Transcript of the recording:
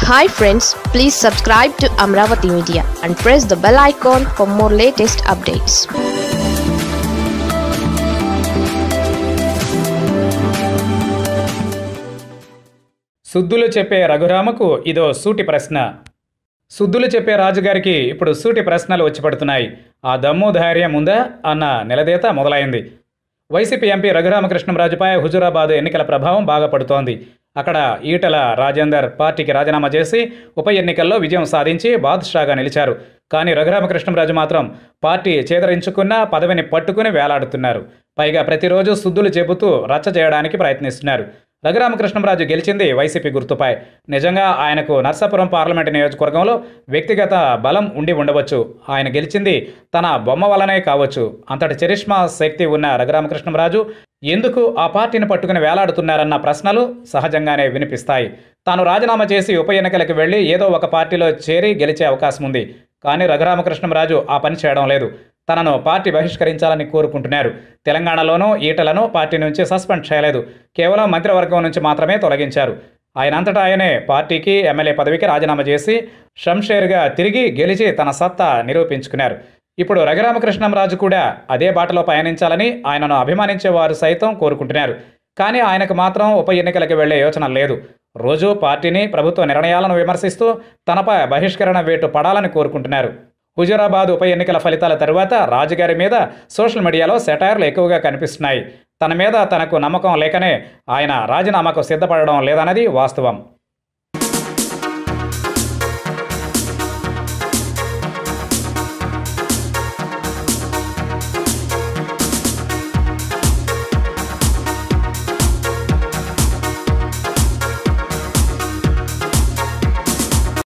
hi friends please subscribe to Amaravati media and press the bell icon for more latest updates సుద్దులు చెప్పే రఘురామకు ఇదో సూటి ప్రశ్న సుద్దులు చెప్పే రాజుగారికి ఇప్పుడు సూటి ప్రశ్నలు వచ్చి పడుతున్నాయి ఆ దమ్ము ధైర్యం ఉందా అన్న నిలదీత మొదలైంది వైసీపీ ఎంపీ రఘురామకృష్ణంరాజుపై హుజురాబాద్ ఎన్నికల ప్రభావం బాగా పడుతోంది అక్కడ ఈటల రాజేందర్ పార్టీకి రాజీనామా చేసి ఉప ఎన్నికల్లో విజయం సాధించి బాద్షాగా నిలిచారు కానీ రఘురామకృష్ణంరాజు మాత్రం పార్టీ చేదరించుకున్న పదవిని పట్టుకుని వేలాడుతున్నారు పైగా ప్రతిరోజు సుద్దులు చెబుతూ రచ్చ చేయడానికి ప్రయత్నిస్తున్నారు రఘురామకృష్ణంరాజు గెలిచింది వైసీపీ గుర్తుపై నిజంగా ఆయనకు నర్సాపురం పార్లమెంటు నియోజకవర్గంలో వ్యక్తిగత బలం ఉండి ఉండవచ్చు ఆయన గెలిచింది తన బొమ్మ వల్లనే కావచ్చు అంతటి చరిష్మా శక్తి ఉన్న రఘురామకృష్ణంరాజు ఎందుకు ఆ పార్టీని పట్టుకుని వేలాడుతున్నారన్న ప్రశ్నలు సహజంగానే వినిపిస్తాయి తాను రాజీనామా చేసి ఉప ఎన్నికలకు వెళ్ళి ఏదో ఒక పార్టీలో చేరి గెలిచే అవకాశం ఉంది కానీ రఘురామకృష్ణంరాజు ఆ పని చేయడం లేదు తనను పార్టీ బహిష్కరించాలని కోరుకుంటున్నారు తెలంగాణలోనూ ఈటలను పార్టీ నుంచి సస్పెండ్ చేయలేదు కేవలం మంత్రివర్గం నుంచి మాత్రమే తొలగించారు ఆయన అంతటా ఆయనే పార్టీకి ఎమ్మెల్యే పదవికి రాజీనామా చేసి షంషేర్గా తిరిగి గెలిచి తన సత్తా నిరూపించుకున్నారు ఇప్పుడు రఘురామకృష్ణంరాజు కూడా అదే బాటలో పయనించాలని ఆయనను అభిమానించే వారు సైతం కోరుకుంటున్నారు కానీ ఆయనకు మాత్రం ఉప ఎన్నికలకు వెళ్లే యోచన లేదు రోజు పార్టీని ప్రభుత్వ నిర్ణయాలను విమర్శిస్తూ తనపై బహిష్కరణ వేటు పడాలని కోరుకుంటున్నారు హుజురాబాద్ ఉప ఎన్నికల ఫలితాల తరువాత రాజుగారి మీద సోషల్ మీడియాలో సెటైర్లు ఎక్కువగా కనిపిస్తున్నాయి తన మీద తనకు నమ్మకం లేకనే ఆయన రాజీనామాకు సిద్ధపడడం లేదన్నది వాస్తవం